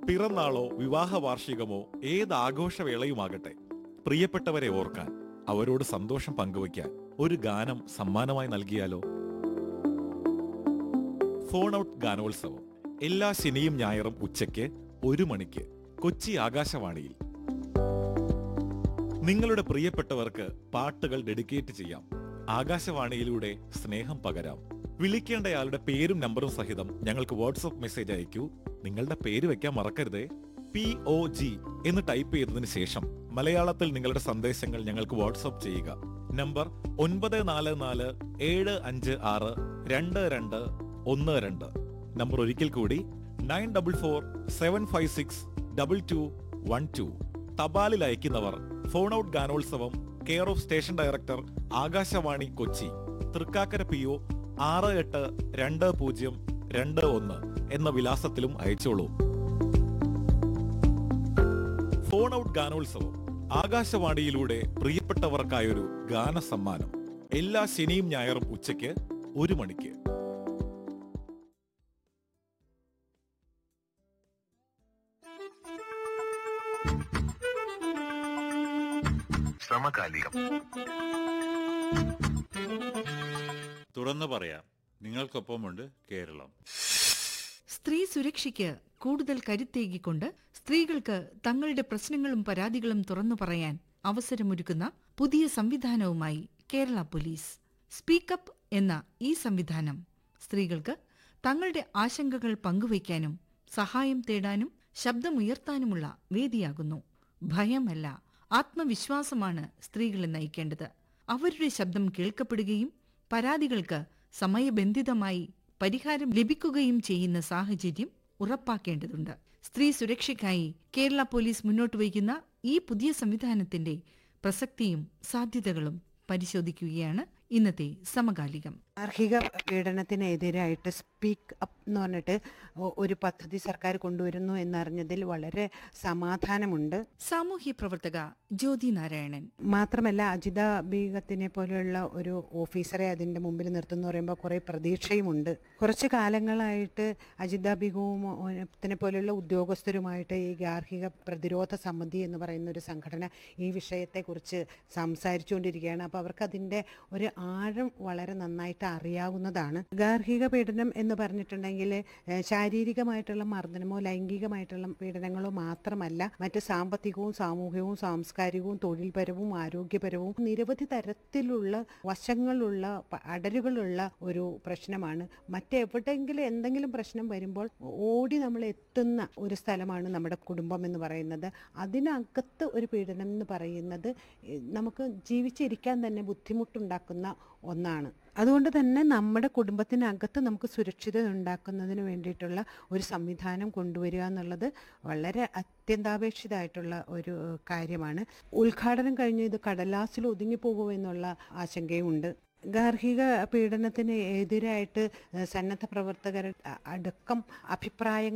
പിറന്നാളോ വിവാഹ വാർഷികമോ ഏത് ആഘോഷവേളയുമാകട്ടെ പ്രിയപ്പെട്ടവരെ ഓർക്കാൻ അവരോട് സന്തോഷം പങ്കുവയ്ക്കാൻ ഒരു ഗാനം സമ്മാനമായി നൽകിയാലോ ഫോൺ ഔട്ട് ഗാനോത്സവം എല്ലാ ശനിയും ഞായറും ഉച്ചയ്ക്ക് ഒരു മണിക്ക് കൊച്ചി ആകാശവാണിയിൽ നിങ്ങളുടെ പ്രിയപ്പെട്ടവർക്ക് പാട്ടുകൾ ഡെഡിക്കേറ്റ് ചെയ്യാം ആകാശവാണിയിലൂടെ സ്നേഹം പകരാം വിളിക്കേണ്ടയാളുടെ പേരും നമ്പറും സഹിതം ഞങ്ങൾക്ക് വാട്സപ്പ് മെസ്സേജ് അയക്കൂ നിങ്ങളുടെ പേര് വെക്കാൻ മറക്കരുതേ പി ഒ ജി എന്ന് ടൈപ്പ് ചെയ്തതിനു ശേഷം മലയാളത്തിൽ നിങ്ങളുടെ സന്ദേശങ്ങൾ ഞങ്ങൾക്ക് വാട്സപ്പ് ചെയ്യുക നമ്പർ ഒൻപത് നാല് നാല് ഏഴ് അഞ്ച് ആറ് രണ്ട് രണ്ട് ഒന്ന് രണ്ട് നമ്പർ ഒരിക്കൽ കൂടി nine double four seven five six double two one two തപാലിൽ അയക്കുന്നവർ ഫോൺ ഔട്ട് ഗാനോത്സവം care of station director Akashvani Kochi Thrikkakara P O ആറ് എട്ട് രണ്ട് പൂജ്യം രണ്ട് ഒന്ന് എന്ന വിലാസത്തിലും അയച്ചോളൂ ഫോൺ ഔട്ട് ഗാനോത്സവം ആകാശവാണിയിലൂടെ പ്രിയപ്പെട്ടവർക്കായൊരു ഗാന സമ്മാനം എല്ലാ ശനിയും ഞായറും ഉച്ചയ്ക്ക് ഒരു മണിക്ക് സമകാലികം തുറന്നു പറയാം നിങ്ങൾക്കൊപ്പമുണ്ട് കേരളം സ്ത്രീ സുരക്ഷയ്ക്ക് കൂടുതൽ കരുത്തേകിക്കൊണ്ട് സ്ത്രീകൾക്ക് തങ്ങളുടെ പ്രശ്നങ്ങളും പരാതികളും തുറന്നു പറയാൻ അവസരമൊരുക്കുന്ന പുതിയ സംവിധാനവുമായി കേരള പോലീസ് സ്പീക്കപ്പ് എന്ന ഈ സംവിധാനം സ്ത്രീകൾക്ക് തങ്ങളുടെ ആശങ്കകൾ പങ്കുവയ്ക്കാനും സഹായം തേടാനും ശബ്ദമുയർത്താനുമുള്ള വേദിയാകുന്നു ഭയമല്ല ആത്മവിശ്വാസമാണ് സ്ത്രീകളെ നയിക്കേണ്ടത് അവരുടെ ശബ്ദം കേൾക്കപ്പെടുകയും പരാതികൾക്ക് സമയബന്ധിതമായി പരിഹാരം ലഭിക്കുകയും ചെയ്യുന്ന സാഹചര്യം ഉറപ്പാക്കേണ്ടതുണ്ട് സ്ത്രീ സുരക്ഷയ്ക്കായി കേരള പോലീസ് മുന്നോട്ട് വയ്ക്കുന്ന ഈ പുതിയ സംവിധാനത്തിന്റെ പ്രസക്തിയും സാധ്യതകളും പരിശോധിക്കുകയാണ് ഇന്നത്തെ സമകാലികം ഗാർഹിക പീഡനത്തിനെതിരായിട്ട് സ്പീക്ക് അപ്പ് എന്ന് പറഞ്ഞിട്ട് ഒ- ഒരു പദ്ധതി സർക്കാർ കൊണ്ടുവരുന്നു എന്നറിഞ്ഞതിൽ വളരെ സമാധാനമുണ്ട് സാമൂഹ്യ പ്രവർത്തക ജ്യോതി നാരായണൻ മാത്രമല്ല അജിത ബീഗത്തിനെ പോലെയുള്ള ഒരു ഓഫീസറെ അതിൻ്റെ മുമ്പിൽ നിർത്തുന്നു പറയുമ്പോൾ കുറേ പ്രതീക്ഷയുമുണ്ട് കുറച്ച് കാലങ്ങളായിട്ട് അജിത ബീഗവും ത്തിനെ പോലെയുള്ള ഉദ്യോഗസ്ഥരുമായിട്ട് ഈ ഗാർഹിക പ്രതിരോധ സമിതി എന്ന് പറയുന്ന ഒരു സംഘടന ഈ വിഷയത്തെക്കുറിച്ച് സംസാരിച്ചുകൊണ്ടിരിക്കുകയാണ് അപ്പോൾ അവർക്ക് അതിൻ്റെ ഒരു ആഴം വളരെ നന്നായിട്ട് അറിയാവുന്നതാണ് ഗാർഹിക പീഡനം എന്ന് പറഞ്ഞിട്ടുണ്ടെങ്കിൽ ഏഹ്, ശാരീരികമായിട്ടുള്ള മർദ്ദനമോ ലൈംഗികമായിട്ടുള്ള പീഡനങ്ങളോ മാത്രമല്ല മറ്റ് സാമ്പത്തികവും സാമൂഹികവും സാംസ്കാരികവും തൊഴിൽപരവും ആരോഗ്യപരവും നിരവധി തരത്തിലുള്ള വശങ്ങളുള്ള പ- അടരുകളുള്ള ഒരു പ്രശ്നമാണ് മറ്റെവിടെയെങ്കിലും എന്തെങ്കിലും പ്രശ്നം വരുമ്പോൾ ഓടി നമ്മൾ എത്തുന്ന ഒരു സ്ഥലമാണ് നമ്മുടെ കുടുംബം എന്ന് പറയുന്നത് അതിനകത്ത് ഒരു പീഡനം എന്ന് പറയുന്നത് ഏഹ്, നമുക്ക് ജീവിച്ചിരിക്കാൻ തന്നെ ബുദ്ധിമുട്ടുണ്ടാക്കുന്ന ഒന്നാണ് അതുകൊണ്ട് തന്നെ നമ്മുടെ കുടുംബത്തിനകത്ത് നമുക്ക് സുരക്ഷിതത ഉണ്ടാക്കുന്നതിന് വേണ്ടിയിട്ടുള്ള ഒരു സംവിധാനം കൊണ്ടുവരിക എന്നുള്ളത് വളരെ അത്യന്താപേക്ഷിതമായിട്ടുള്ള ഒരു ഏഹ്, കാര്യമാണ് ഉദ്ഘാടനം കഴിഞ്ഞ് ഇത് കടലാസിൽ ഒതുങ്ങിപ്പോകുമോ എന്നുള്ള ആശങ്കയുമുണ്ട് ഗാർഹിക പീഡനത്തിന് എതിരായിട്ട് ഏഹ്, സന്നദ്ധ പ്രവർത്തകർ അടക്കം അഭിപ്രായങ്ങൾ